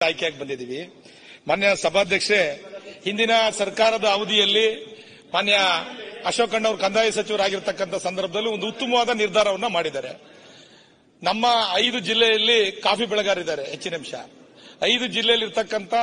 ಆಯ್ಕೆಯಾಗಿ ಬಂದಿದ್ದೀವಿ ಮಾನ್ಯ ಸಭಾಧ್ಯಕ್ಷೆ ಹಿಂದಿನ ಸರ್ಕಾರದ ಅವಧಿಯಲ್ಲಿ ಮಾನ್ಯ ಅಶೋಕ್ ಅಣ್ಣವ್ರು ಕಂದಾಯ ಸಚಿವರಾಗಿರ್ತಕ್ಕಂಥ ಸಂದರ್ಭದಲ್ಲಿ ಒಂದು ಉತ್ತಮವಾದ ನಿರ್ಧಾರವನ್ನ ಮಾಡಿದ್ದಾರೆ ನಮ್ಮ ಐದು ಜಿಲ್ಲೆಯಲ್ಲಿ ಕಾಫಿ ಬೆಳೆಗಾರರಿದ್ದಾರೆ ಹೆಚ್ಚಿನ ಅಂಶ ಐದು ಜಿಲ್ಲೆಯಲ್ಲಿ ಇರ್ತಕ್ಕಂಥ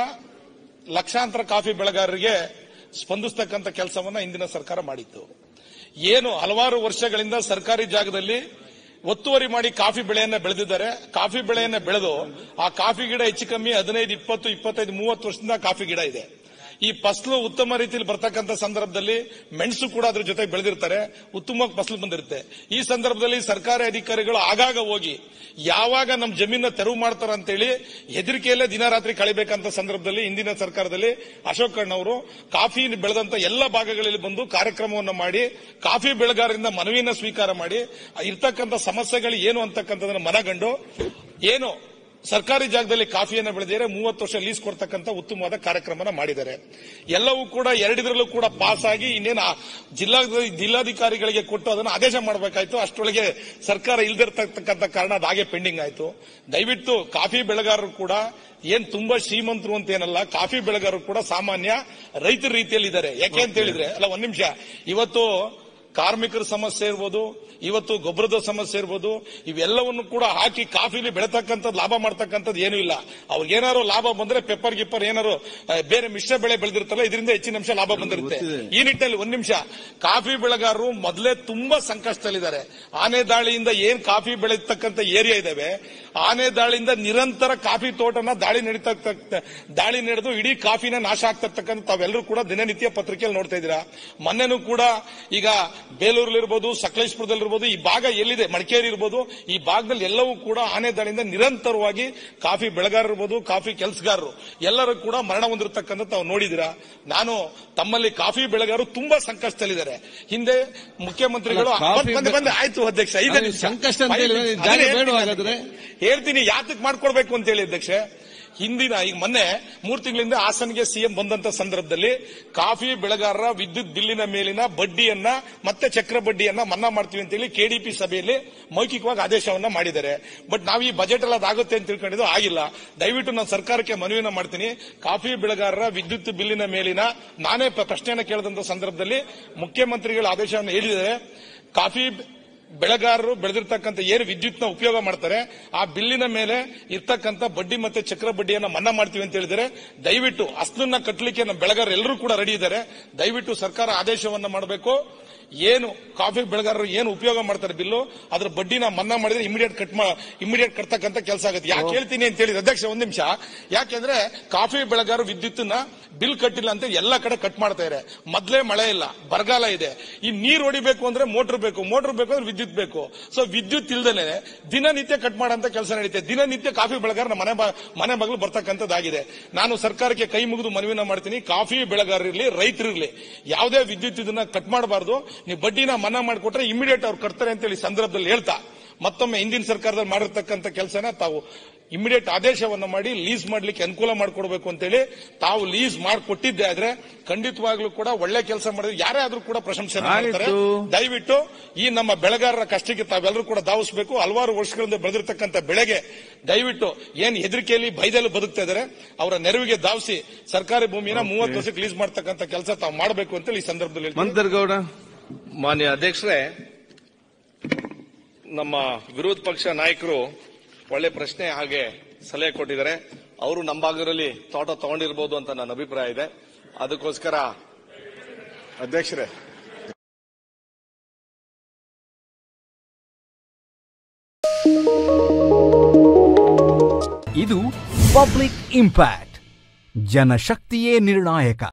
ಲಕ್ಷಾಂತರ ಕಾಫಿ ಬೆಳೆಗಾರರಿಗೆ ಸ್ಪಂದಿಸ್ತಕ್ಕಂಥ ಕೆಲಸವನ್ನ ಹಿಂದಿನ ಸರ್ಕಾರ ಮಾಡಿತ್ತು ಏನು ಹಲವಾರು ವರ್ಷಗಳಿಂದ ಸರ್ಕಾರಿ ಜಾಗದಲ್ಲಿ ಒತ್ತುವರಿ ಮಾಡಿ ಕಾಫಿ ಬೆಳೆಯನ್ನ ಬೆಳೆದಿದ್ದಾರೆ ಕಾಫಿ ಬೆಳೆಯನ್ನ ಬೆಳೆದು ಆ ಕಾಫಿ ಗಿಡ ಹೆಚ್ಚು ಕಮ್ಮಿ ಹದಿನೈದು ಇಪ್ಪತ್ತು ಇಪ್ಪತ್ತೈದು ಮೂವತ್ತು ವರ್ಷದಿಂದ ಕಾಫಿ ಗಿಡ ಇದೆ ಈ ಫಸಲು ಉತ್ತಮ ರೀತಿಯಲ್ಲಿ ಬರ್ತಕ್ಕಂಥ ಸಂದರ್ಭದಲ್ಲಿ ಮೆಣಸು ಕೂಡ ಅದ್ರ ಜೊತೆ ಬೆಳೆದಿರ್ತಾರೆ ಉತ್ತಮವಾಗಿ ಫಸಲು ಬಂದಿರುತ್ತೆ ಈ ಸಂದರ್ಭದಲ್ಲಿ ಸರ್ಕಾರಿ ಅಧಿಕಾರಿಗಳು ಆಗಾಗ ಹೋಗಿ ಯಾವಾಗ ನಮ್ಮ ಜಮೀನ ತೆರವು ಮಾಡ್ತಾರ ಅಂತೇಳಿ ಹೆದರಿಕೆಯಲ್ಲೇ ದಿನ ರಾತ್ರಿ ಕಳಿಬೇಕಂತ ಸಂದರ್ಭದಲ್ಲಿ ಹಿಂದಿನ ಸರ್ಕಾರದಲ್ಲಿ ಅಶೋಕ್ ಅಣ್ಣವರು ಕಾಫಿ ಬೆಳೆದಂತ ಎಲ್ಲ ಭಾಗಗಳಲ್ಲಿ ಬಂದು ಕಾರ್ಯಕ್ರಮವನ್ನು ಮಾಡಿ ಕಾಫಿ ಬೆಳೆಗಾರರಿಂದ ಮನವಿಯನ್ನ ಸ್ವೀಕಾರ ಮಾಡಿ ಇರ್ತಕ್ಕಂಥ ಸಮಸ್ಯೆಗಳು ಏನು ಅಂತಕ್ಕಂಥದನ್ನ ಮನಗಂಡು ಏನು ಸರ್ಕಾರಿ ಜಾಗದಲ್ಲಿ ಕಾಫಿಯನ್ನು ಬೆಳೆದಿದ್ದಾರೆ ಮೂವತ್ತು ವರ್ಷ ಲೀಸ್ ಕೊಡ್ತಕ್ಕಂಥ ಉತ್ತಮವಾದ ಕಾರ್ಯಕ್ರಮನ ಮಾಡಿದ್ದಾರೆ ಎಲ್ಲವೂ ಕೂಡ ಎರಡಿದ್ರಲ್ಲೂ ಕೂಡ ಪಾಸ್ ಆಗಿ ಇನ್ನೇನು ಆ ಜಿಲ್ಲಾ ಜಿಲ್ಲಾಧಿಕಾರಿಗಳಿಗೆ ಕೊಟ್ಟು ಅದನ್ನು ಆದೇಶ ಮಾಡಬೇಕಾಯ್ತು ಅಷ್ಟರೊಳಗೆ ಸರ್ಕಾರ ಇಲ್ದಿರ್ತಕ್ಕಂಥ ಕಾರಣ ಅದು ಹಾಗೆ ಪೆಂಡಿಂಗ್ ಆಯ್ತು ದಯವಿಟ್ಟು ಕಾಫಿ ಬೆಳೆಗಾರರು ಕೂಡ ಏನ್ ತುಂಬಾ ಶ್ರೀಮಂತರು ಅಂತ ಏನಲ್ಲ ಕಾಫಿ ಬೆಳೆಗಾರರು ಕೂಡ ಸಾಮಾನ್ಯ ರೈತರ ರೀತಿಯಲ್ಲಿ ಇದ್ದಾರೆ ಯಾಕೆ ಅಂತ ಹೇಳಿದ್ರೆ ಅಲ್ಲ ಒಂದ್ ನಿಮಿಷ ಇವತ್ತು ಕಾರ್ಮಿಕರ ಸಮಸ್ಯೆ ಇರ್ಬೋದು ಇವತ್ತು ಗೊಬ್ಬರದ ಸಮಸ್ಯೆ ಇರ್ಬೋದು ಇವೆಲ್ಲವನ್ನು ಕೂಡ ಹಾಕಿ ಕಾಫಿಲಿ ಬೆಳತಕ್ಕಂಥದ್ದು ಲಾಭ ಮಾಡ್ತಕ್ಕಂಥದ್ದು ಏನೂ ಇಲ್ಲ ಅವ್ರಿಗೆ ಏನಾದ್ರು ಲಾಭ ಬಂದ್ರೆ ಪೆಪ್ಪರ್ ಗಿಪ್ಪರ್ ಏನಾರು ಆ, ಬೇರೆ ಮಿಶ್ರ ಬೆಳೆ ಬೆಳೆದಿರ್ತಾರಲ್ಲ ಇದರಿಂದ ಹೆಚ್ಚಿನ ಅಂಶ ಲಾಭ ಬಂದಿರುತ್ತೆ ಈ ನಿಟ್ಟಿನಲ್ಲಿ ಒಂದ್ ನಿಮಿಷ ಕಾಫಿ ಬೆಳೆಗಾರರು ಮೊದಲೇ ತುಂಬಾ ಸಂಕಷ್ಟದಲ್ಲಿದ್ದಾರೆ ಆನೆ ದಾಳಿಯಿಂದ ಏನ್ ಕಾಫಿ ಬೆಳೀತಕ್ಕಂಥ ಏರಿಯಾ ಇದಾವೆ ಆನೆ ದಾಳಿಯಿಂದ ನಿರಂತರ ಕಾಫಿ ತೋಟನ ದಾಳಿ ನಡೀತಾ ದಾಳಿ ನಡೆದು ಇಡೀ ಕಾಫಿನ ನಾಶ ಆಗ್ತಿರ್ತಕ್ಕಂಥ ತಾವೆಲ್ಲರೂ ಕೂಡ ದಿನನಿತ್ಯ ಪತ್ರಿಕೆಯಲ್ಲಿ ನೋಡ್ತಾ ಇದ್ದೀರಾ ಮೊನ್ನೆನೂ ಕೂಡ ಈಗ ಬೇಲೂರಲ್ಲಿರ್ಬೋದು ಸಕಲೇಶ್ಪುರದಲ್ಲಿರ್ಬೋದು ಈ ಭಾಗ ಎಲ್ಲಿದೆ ಮಡಿಕೇರಿ ಇರ್ಬೋದು ಈ ಭಾಗದಲ್ಲಿ ಎಲ್ಲವೂ ಕೂಡ ಆನೆ ದಾಳಿಯಿಂದ ನಿರಂತರವಾಗಿ ಕಾಫಿ ಬೆಳೆಗಾರರು ಇರ್ಬೋದು ಕಾಫಿ ಕೆಲಸಗಾರರು ಎಲ್ಲರೂ ಕೂಡ ಮರಣ ಹೊಂದಿರತಕ್ಕಂಥ ತಾವು ನೋಡಿದಿರಾ ನಾನು ತಮ್ಮಲ್ಲಿ ಕಾಫಿ ಬೆಳೆಗಾರರು ತುಂಬಾ ಸಂಕಷ್ಟದಲ್ಲಿದ್ದಾರೆ ಹಿಂದೆ ಮುಖ್ಯಮಂತ್ರಿಗಳು ಅಲ್ಲ, ಕಾಫಿ ಬಂದೆ ಬಂದೆ ಆಯ್ತು ಅಧ್ಯಕ್ಷ ಐದೇ ಅದೇ ನಿಮಿಷ ಸಂಕಷ್ಟ ಅಂತ ಹೇಳಿದ್ರೆ ಅದನ್ನೇ ಜಾಗ ಹೇಳ್ತೀನಿ ಬೇಡವಾ ನಾನು. ಹಾಗಾದ್ರೆ? ಹೇಳ್ತೀನಿ ಯಾತಕ್ ಮಾಡ್ಕೊಡ್ಬೇಕು ಅಂತ ಹೇಳಿ ಅಧ್ಯಕ್ಷೆ ಹಿಂದಿನ ಈಗ ಮೊನ್ನೆ ಮೂರ್ ತಿಂಗಳಿಂದ ಹಾಸನ್ಗೆ ಸಿಎಂ ಬಂದಂತ ಸಂದರ್ಭದಲ್ಲಿ ಕಾಫಿ ಬೆಳೆಗಾರರ ವಿದ್ಯುತ್ ಬಿಲ್ಲಿನ ಮೇಲಿನ ಬಡ್ಡಿಯನ್ನ ಮತ್ತೆ ಚಕ್ರ ಬಡ್ಡಿಯನ್ನ ಮನ್ನಾ ಮಾಡ್ತೀವಿ ಅಂತೇಳಿ ಕೆಡಿಪಿ ಸಭೆಯಲ್ಲಿ ಮೌಖಿಕವಾಗಿ ಆದೇಶವನ್ನ ಮಾಡಿದ್ದಾರೆ ಬಟ್ ನಾವು ಈ ಬಜೆಟ್ ಅಲ್ಲಿ ಅದಾಗುತ್ತೆ ಅಂತ ತಿಳ್ಕೊಂಡಿದ್ದು ಆಗಿಲ್ಲ ದಯವಿಟ್ಟು ನಾನು ಸರ್ಕಾರಕ್ಕೆ ಮನವಿಯನ್ನ ಮಾಡ್ತೀನಿ ಕಾಫಿ ಬೆಳೆಗಾರರ ವಿದ್ಯುತ್ ಬಿಲ್ಲಿನ ಮೇಲಿನ ನಾನೇ ಪ- ಪ್ರಶ್ನೆಯನ್ನ ಕೇಳಿದಂತ ಸಂದರ್ಭದಲ್ಲಿ ಮುಖ್ಯಮಂತ್ರಿಗಳ ಆದೇಶವನ್ನು ಹೇಳಿದರೆ ಕಾಫಿ ಬೆಳೆಗಾರರು ಬೆಳೆದಿರ್ತಕ್ಕಂಥ ಏನು ವಿದ್ಯುತ್ನ ಉಪಯೋಗ ಮಾಡ್ತಾರೆ ಆ ಬಿಲ್ಲಿನ ಮೇಲೆ ಇರ್ತಕ್ಕಂಥ ಬಡ್ಡಿ ಮತ್ತೆ ಚಕ್ರ ಬಡ್ಡಿಯನ್ನ ಮನ್ನಾ ಮಾಡ್ತೀವಿ ಅಂತ ಹೇಳಿದರೆ ದಯವಿಟ್ಟು ಅಸ್ಲನ್ನ ಕಟ್ಟಲಿಕ್ಕೆ ನಮ್ಮ ಬೆಳೆಗಾರರು ಎಲ್ಲರೂ ಕೂಡ ರೆಡಿ ಇದ್ದಾರೆ ದಯವಿಟ್ಟು ಸರ್ಕಾರ ಆದೇಶವನ್ನ ಮಾಡಬೇಕು ಏನು ಕಾಫಿ ಬೆಳೆಗಾರರು ಏನು ಉಪಯೋಗ ಮಾಡ್ತಾರೆ ಬಿಲ್ಲು ಅದ್ರ ಬಡ್ಡಿನ ಮನ್ನಾ ಮಾಡಿದ್ರೆ ಇಮಿಡಿಯೇಟ್ ಕಟ್ ಇಮಿಡಿಯೇಟ್ ಕಟ್ತಕ್ಕಂಥ ಕೆಲಸ ಆಗುತ್ತೆ ಯಾಕೆ ಹೇಳ್ತೀನಿ ಅಂತ ಹೇಳಿದ್ರೆ ಅಧ್ಯಕ್ಷ ಒಂದ್ ನಿಮಿಷ ಯಾಕೆಂದ್ರೆ ಕಾಫಿ ಬೆಳೆಗಾರರು ವಿದ್ಯುತ್ನ ಬಿಲ್ ಕಟ್ಟಿಲ್ಲ ಅಂತ ಎಲ್ಲ ಕಡೆ ಕಟ್ ಮಾಡ್ತಾ ಇದ್ದಾರೆ ಮೊದ್ಲೇ ಮಳೆ ಇಲ್ಲ ಬರಗಾಲ ಇದೆ ಈ ನೀರು ಹೊಡಿಬೇಕು ಅಂದ್ರೆ ಮೋಟರ್ ಬೇಕು ಮೋಟರ್ ಬೇಕು ಅಂದ್ರೆ ವಿದ್ಯುತ್ ಬೇಕು ಸೊ ವಿದ್ಯುತ್ ಇಲ್ದೇನೆ ದಿನನಿತ್ಯ ಕಟ್ ಮಾಡಂತ ಕೆಲಸ ನಡೀತೆ ದಿನನಿತ್ಯ ಕಾಫಿ ಬೆಳೆಗಾರ ನಮ್ಮ ಮನೆ ಬಾ- ಮನೆ ಬಾಗಿಲು ಬರ್ತಕ್ಕಂಥದ್ದಾಗಿದೆ ನಾನು ಸರ್ಕಾರಕ್ಕೆ ಕೈ ಮುಗಿದು ಮನವಿನ ಮಾಡ್ತೀನಿ ಕಾಫಿ ಬೆಳೆಗಾರರಿರ್ಲಿ ರೈತರಿರ್ಲಿ ಯಾವುದೇ ವಿದ್ಯುತ್ ಇದನ್ನ ಕಟ್ ಮಾಡಬಾರ್ದು ನೀವು ಬಡ್ಡಿನ ಮನ್ನಾ ಮಾಡಿಕೊಟ್ರೆ ಇಮಿಡಿಯೇಟ್ ಅವ್ರು ಕಟ್ತಾರೆ ಅಂತೇಳಿ ಸಂದರ್ಭದಲ್ಲಿ ಹೇಳ್ತಾ ಮತ್ತೊಮ್ಮೆ ಹಿಂದಿನ ಸರ್ಕಾರದಲ್ಲಿ ಮಾಡಿರ್ತಕ್ಕಂಥ ಕೆಲಸನ ತಾವು ಇಮಿಡಿಯೇಟ್ ಆದೇಶವನ್ನು ಮಾಡಿ ಲೀಸ್ ಮಾಡ್ಲಿಕ್ಕೆ ಅನುಕೂಲ ಮಾಡಿಕೊಡ್ಬೇಕು ಅಂತೇಳಿ ತಾವು ಲೀಸ್ ಮಾಡಿಕೊಟ್ಟಿದ್ದೆ ಆದ್ರೆ ಖಂಡಿತವಾಗ್ಲೂ ಕೂಡ ಒಳ್ಳೆ ಕೆಲಸ ಮಾಡಿದ್ರೆ ಯಾರೇ ಆದ್ರೂ ಕೂಡ ಪ್ರಶಂಸೆ ಮಾಡ್ತಾರೆ ಆಯ್ತು. ದಯವಿಟ್ಟು ಈ ನಮ್ಮ ಬೆಳೆಗಾರರ ಕಷ್ಟಕ್ಕೆ ತಾವೆಲ್ಲರೂ ಕೂಡ ಧಾವಿಸಬೇಕು ಹಲವಾರು ವರ್ಷಗಳಿಂದ ಬೆಳೆದಿರ್ತಕ್ಕಂಥ ಬೆಳೆಗೆ ದಯವಿಟ್ಟು ಏನ್ ಹೆದರಿಕೆಯಲ್ಲಿ ಭಯದಲ್ಲಿ ಬದುಕ್ತಾ ಇದ್ದಾರೆ ಅವರ ನೆರವಿಗೆ ಧಾವಿಸಿ ಸರ್ಕಾರಿ ಭೂಮಿನ ಮೂವತ್ತು ವರ್ಷಕ್ಕೆ ಲೀಸ್ ಮಾಡ್ತಕ್ಕಂಥ ಕೆಲಸ ತಾವು ಮಾಡಬೇಕು ಅಂತೇಳಿ ಈ ಸಂದರ್ಭದಲ್ಲಿ ಹೇಳ್ತೀನಿ. ಮಂತರ್ಗೌಡ ಮಾನ್ಯ ಅಧ್ಯಕ್ಷರೇ ನಮ್ಮ ವಿರೋಧ ಪಕ್ಷ ನಾಯಕರು ಒಳ್ಳೆ ಪ್ರಶ್ನೆ ಹಾಗೆ ಸಲಹೆ ಕೊಟ್ಟಿದ್ದಾರೆ ಅವರು ನಮ್ಮ ಭಾಗದಲ್ಲಿ ತೋಟ ತಗೊಂಡಿರ್ಬೋದು ಅಂತ ನನ್ನ ಅಭಿಪ್ರಾಯ ಇದೆ ಅದಕ್ಕೋಸ್ಕರ ಅಧ್ಯಕ್ಷರೇ ಇದು ಪಬ್ಲಿಕ್ ಇಂಪ್ಯಾಕ್ಟ್ ಜನಶಕ್ತಿಯೇ ನಿರ್ಣಾಯಕ